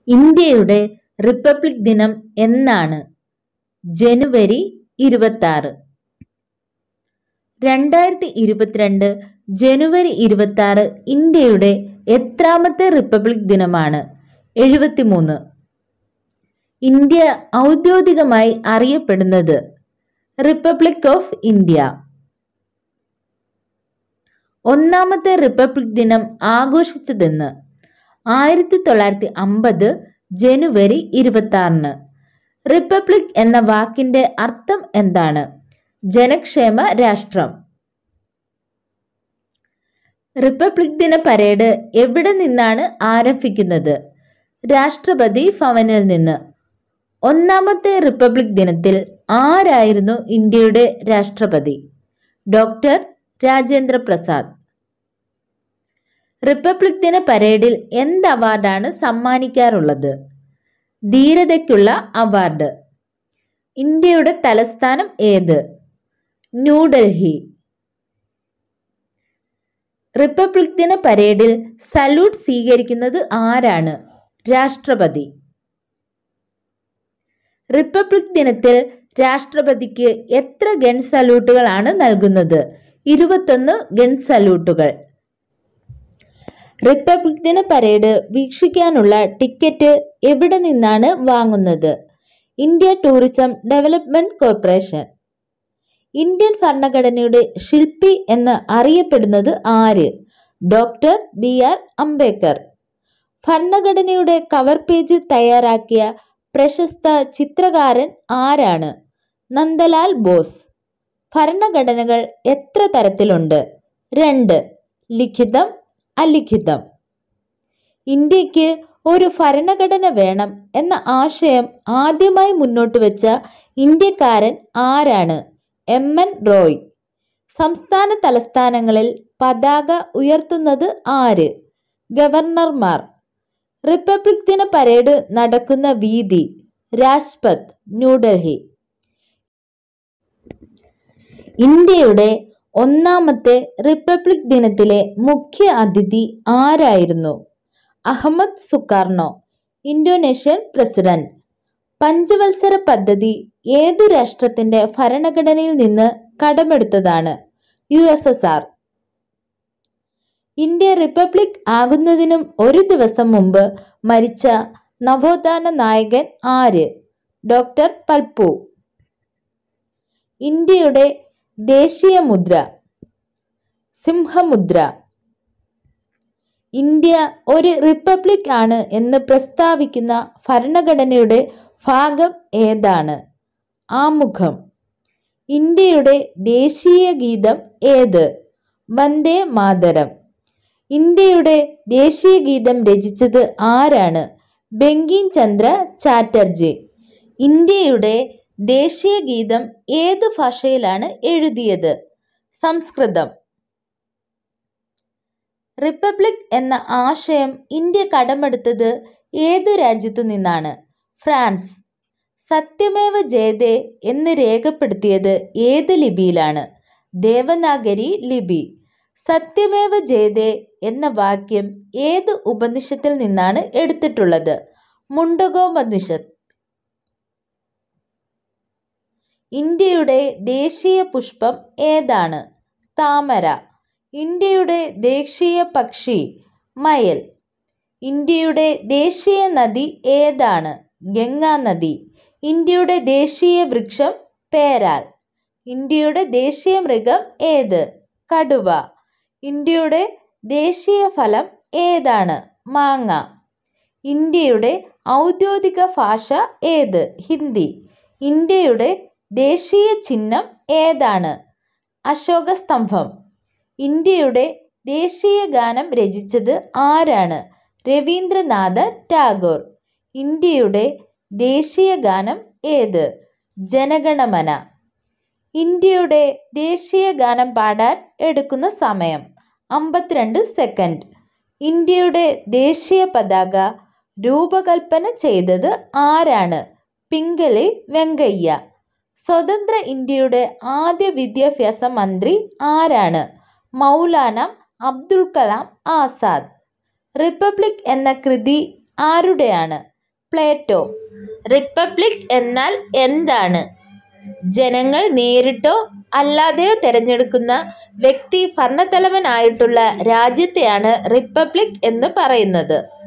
ഇന്ത്യയുടെ റിപ്പബ്ലിക് ദിനം എന്നാണ് ജനുവരി ഇരുപത്താറ് രണ്ടായിരത്തി ഇരുപത്തിരണ്ട് ജനുവരി ഇരുപത്താറ് ഇന്ത്യയുടെ എത്രാമത്തെ റിപ്പബ്ലിക് ദിനമാണ് എഴുപത്തിമൂന്ന് ഇന്ത്യ ഔദ്യോഗികമായി അറിയപ്പെടുന്നത് റിപ്പബ്ലിക് ഓഫ് ഇന്ത്യ ഒന്നാമത്തെ റിപ്പബ്ലിക് ദിനം ആഘോഷിച്ചതെന്ന് ആയിരത്തി തൊള്ളായിരത്തി അമ്പത് ജനുവരി ഇരുപത്തി ആറിന് റിപ്പബ്ലിക് എന്ന വാക്കിന്റെ അർത്ഥം എന്താണ് ജനക്ഷേമ രാഷ്ട്രം റിപ്പബ്ലിക് ദിന പരേഡ് എവിടെ നിന്നാണ് ആരംഭിക്കുന്നത് രാഷ്ട്രപതി ഭവനിൽ നിന്ന് ഒന്നാമത്തെ റിപ്പബ്ലിക് ദിനത്തിൽ ആരായിരുന്നു ഇന്ത്യയുടെ രാഷ്ട്രപതി ഡോക്ടർ രാജേന്ദ്ര പ്രസാദ് റിപ്പബ്ലിക് ദിന പരേഡിൽ എന്ത് അവാർഡാണ് സമ്മാനിക്കാറുള്ളത് ധീരതയ്ക്കുള്ള അവാർഡ് ഇന്ത്യയുടെ തലസ്ഥാനം ഏത് ന്യൂഡൽഹി റിപ്പബ്ലിക് ദിന പരേഡിൽ സല്യൂട്ട് സ്വീകരിക്കുന്നത് ആരാണ് രാഷ്ട്രപതി റിപ്പബ്ലിക് ദിനത്തിൽ രാഷ്ട്രപതിക്ക് എത്ര ഗൺ സല്യൂട്ടുകളാണ് നൽകുന്നത് ഇരുപത്തൊന്ന് ഗൺ സല്യൂട്ടുകൾ റിപ്പബ്ലിക് ദിന പരേഡ് വീക്ഷിക്കാനുള്ള ടിക്കറ്റ് എവിടെ നിന്നാണ് വാങ്ങുന്നത് India tourism development corporation Indian ഭരണഘടനയുടെ ശില്പി എന്ന് അറിയപ്പെടുന്നത് ആര് ഡോക്ടർ ബി ആർ അംബേദ്കർ ഭരണഘടനയുടെ കവർ പേജ് തയ്യാറാക്കിയ പ്രശസ്ത ചിത്രകാരൻ ആരാണ് നന്ദലാൽ ബോസ് ഭരണഘടനകൾ എത്ര തരത്തിലുണ്ട് രണ്ട് ലിഖിതം അലിഖിതം ഇന്ത്യക്ക് ഒരു ഭരണഘടന വേണം എന്ന ആശയം ആദ്യമായി മുന്നോട്ട് വെച്ച ഇന്ത്യക്കാരൻ ആരാണ് എം എൻ റോയ് സംസ്ഥാന തലസ്ഥാനങ്ങളിൽ പതാക ഉയർത്തുന്നത് ആര് ഗവർണർമാർ റിപ്പബ്ലിക് ദിന പരേഡ് നടക്കുന്ന വീതി രാജ്പഥ് ന്യൂഡൽഹി ഇന്ത്യയുടെ ഒന്നാമത്തെ റിപ്പബ്ലിക് ദിനത്തിലെ മുഖ്യ അതിഥി ആരായിരുന്നു അഹമ്മദ് സുകാർണോ ഇന്തോനേഷ്യൻ പ്രസിഡന്റ് പഞ്ചവത്സര പദ്ധതി ഏതു രാഷ്ട്രത്തിന്റെ ഭരണഘടനയിൽ നിന്ന് കടമെടുത്തതാണ് U S S R India republic ആകുന്നതിനും ഒരു ദിവസം മുമ്പ് മരിച്ച നവോത്ഥാന നായകൻ ആര് ഡോക്ടർ പൽപ്പു ഇന്ത്യയുടെ ദേശീയ മുദ്ര സിംഹമുദ്ര ഇന്ത്യ ഒരു റിപ്പബ്ലിക് ആണ് എന്ന് പ്രസ്താവിക്കുന്ന ഭരണഘടനയുടെ ഭാഗം ഏതാണ് ആമുഖം ഇന്ത്യയുടെ ദേശീയ ഗീതം ഏത് വന്ദേ മാതരം ഇന്ത്യയുടെ ദേശീയ ഗീതം രചിച്ചത് ആരാണ് ബങ്കിം ചന്ദ്ര ചാറ്റർജി ഇന്ത്യയുടെ ദേശീയ ഗീതം ഏത് ഭാഷയിലാണ് എഴുതിയത് സംസ്കൃതം റിപ്പബ്ലിക് എന്ന ആശയം ഇന്ത്യ കടമെടുത്തത് ഏതു രാജ്യത്തു നിന്നാണ് ഫ്രാൻസ് സത്യമേവ ജയതേ എന്ന് രേഖപ്പെടുത്തിയത് ഏത് ലിപിയിലാണ് ദേവനാഗരി ലിപി സത്യമേവ ജയതേ എന്ന വാക്യം ഏത് ഉപനിഷത്തിൽ നിന്നാണ് എടുത്തിട്ടുള്ളത് മുണ്ടകോപനിഷത്ത് ഇന്ത്യയുടെ ദേശീയ പുഷ്പം ഏതാണ് താമര ഇന്ത്യയുടെ ദേശീയ പക്ഷി മയിൽ ഇന്ത്യയുടെ ദേശീയ നദി ഏതാണ് ഗംഗാ നദി ഇന്ത്യയുടെ ദേശീയ വൃക്ഷം പേരാൽ ഇന്ത്യയുടെ ദേശീയ മൃഗം ഏത് കടുവ ഇന്ത്യയുടെ ദേശീയ ഫലം ഏതാണ് മാങ്ങ ഇന്ത്യയുടെ ഔദ്യോഗിക ഭാഷ ഏത് ഹിന്ദി ഇന്ത്യയുടെ ദേശീയ ചിഹ്നം ഏതാണ് അശോക സ്തംഭം ഇന്ത്യയുടെ ദേശീയ ഗാനം രചിച്ചത് ആരാണ് രവീന്ദ്രനാഥ ടാഗോർ ഇന്ത്യയുടെ ദേശീയ ഗാനം ഏത് ജനഗണമന ഇന്ത്യയുടെ ദേശീയ ഗാനം പാടാൻ എടുക്കുന്ന സമയം അമ്പത്തിരണ്ട് സെക്കൻഡ് ഇന്ത്യയുടെ ദേശീയ പതാക രൂപകൽപ്പന ചെയ്തത് ആരാണ് പിംഗലി വെങ്കയ്യ സ്വതന്ത്ര ഇന്ത്യയുടെ ആദ്യ വിദ്യാഭ്യാസ മന്ത്രി ആരാണ് മൗലാന അബ്ദുൽ കലാം ആസാദ് റിപ്പബ്ലിക് എന്ന കൃതി ആരുടെയാണ് പ്ലേറ്റോ റിപ്പബ്ലിക് എന്നാൽ എന്താണ് ജനങ്ങൾ നേരിട്ടോ അല്ലാതെയോ തിരഞ്ഞെടുക്കുന്ന വ്യക്തി ഭരണത്തലവനായിട്ടുള്ള രാജ്യത്തെയാണ് റിപ്പബ്ലിക് എന്ന് പറയുന്നത്